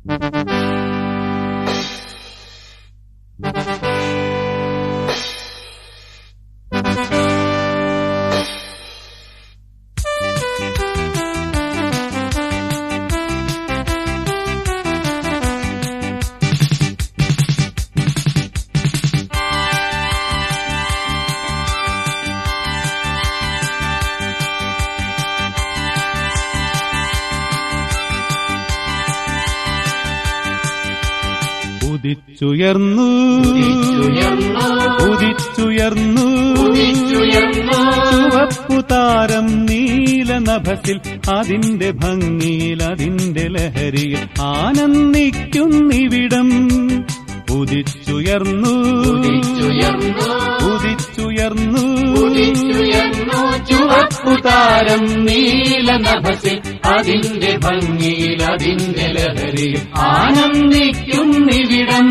ഉദിച്ചുയർന്നു ഉദിച്ചുയർന്നു ചുവപ്പു താരം നീല നഭസിൽ അതിന്റെ ഭംഗിയിൽ അതിന്റെ ലഹരിയിൽ ആനന്ദിക്കുന്നിവിടം ഉദിച്ചുയർന്നു ഉദിച്ചുയർന്നു ചുവപ്പുതാരം നീല നഭസിൽ അതിന്റെ ഭംഗിയിൽ അതിന്റെ ലഹരിയിൽ ആനന്ദിക്കുന്നിവിടം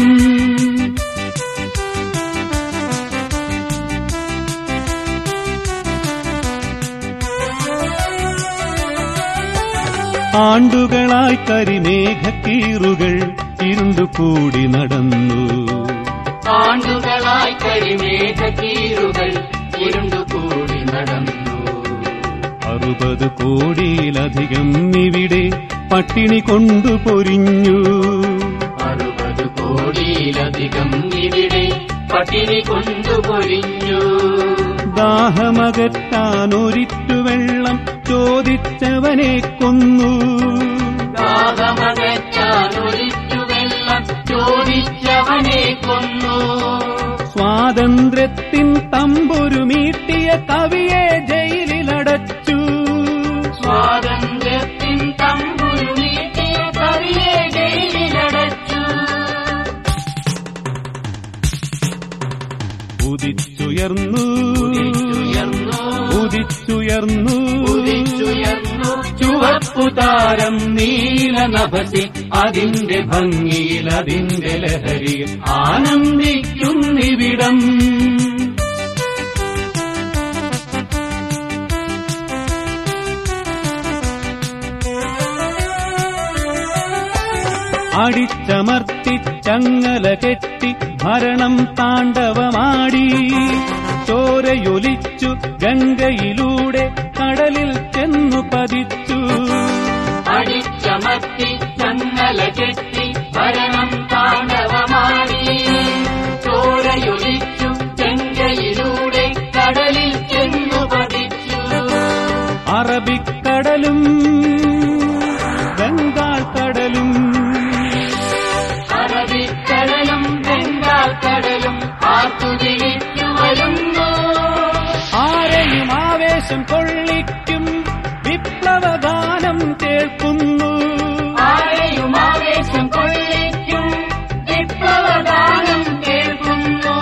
ആണ്ടുകളായി കരിമേഘക്കീറുകൾ ഇരുണ്ടുകൂടി നടന്നു ആണ്ടുകളായി കരിമേഘ കീറുകൾ ഇരുണ്ടുകൂടി നടന്നു അറുപത് കോടിയിലധികം ഇവിടെ പട്ടിണി കൊണ്ടു പൊരിഞ്ഞു അറുപത് കോടിയിലധികം ഇവിടെ പട്ടിണി കൊണ്ടുപൊരിഞ്ഞു ദാഹമകറ്റാൻ ഒരിറ്റു വെള്ളം ചോദിച്ചവനെ കൊന്നു ദാഹമകറ്റാൻ ഒരിറ്റു വെള്ളം ചോദിച്ചവനെ കൊന്നു സ്വാതന്ത്ര്യത്തിൻ തമ്പുരു മീട്ടിയ കവിയെ ജയിലിലടച്ചു സ്വാതന്ത്ര്യത്തിൻ തമ്പുരു നീട്ടിയ കവിയെ ജയിലിലടച്ചു ഉദിച്ചുയർന്നു ഉദിച്ചുയർന്നു ഉദിച്ചുയർന്നു ഉദിച്ചുയർന്നു ചുവപ്പുതാരം നീല നഭസിൽ അതിന്റെ ഭംഗിയിൽ അതിന്റെ ലഹരിയിൽ ആനന്ദിക്കുന്നിവിടം അടിച്ചമർത്തി ചങ്ങല കെട്ടി ഭരണം താണ്ഡവമാടി ചോരയൊലിച്ചു ഗംഗയിലൂടെ കടലിൽ ചെന്നു പതിച്ചു അടിച്ചമർത്തി ചങ്ങല കെട്ടി ഭരണം താണ്ഡവമാടി ചോരയൊലിച്ചു ചെങ്കയിലൂടെ കടലിൽ ചെന്നു പതിച്ചു അറബിക്കടലും ബംഗാൾ കടലും അറബിക്കടലും ബംഗാൾ കടലും ആർത്തുതിരിച്ചു വരുന്നു ആരെയും ആവേശം കൊള്ളിക്കും വിപ്ലവഗാനം കേൾക്കുന്നു ആരെയും ആവേശം കൊള്ളിക്കും വിപ്ലവഗാനം കേൾക്കുന്നു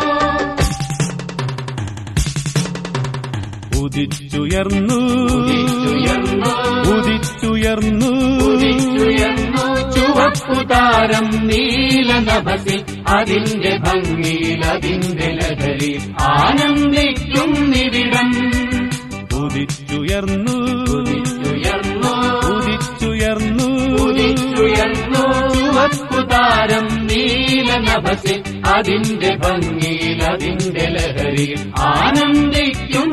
ഉദിച്ചുയർന്നു ഉദിച്ചുയർന്നു ഉദിച്ചുയർന്നു ഉദിച്ചുയർന്നു ചുവപ്പുതാരം നീല നഭസിൽ അതിന്റെ ഭംഗിയിൽ അതിന്റെ ലഹരി ആനന്ദിക്കുന്നിവിടം ഉദിച്ചുയർന്നു ഉദിച്ചുയർന്നു ഉദിച്ചുയർന്നു ഉദിച്ചുയർന്നു ചുവപ്പുതാരം നീല നഭസിൽ അതിന്റെ ഭംഗിയിൽ അതിന്റെ ലഹരിയിൽ ആനന്ദിക്കും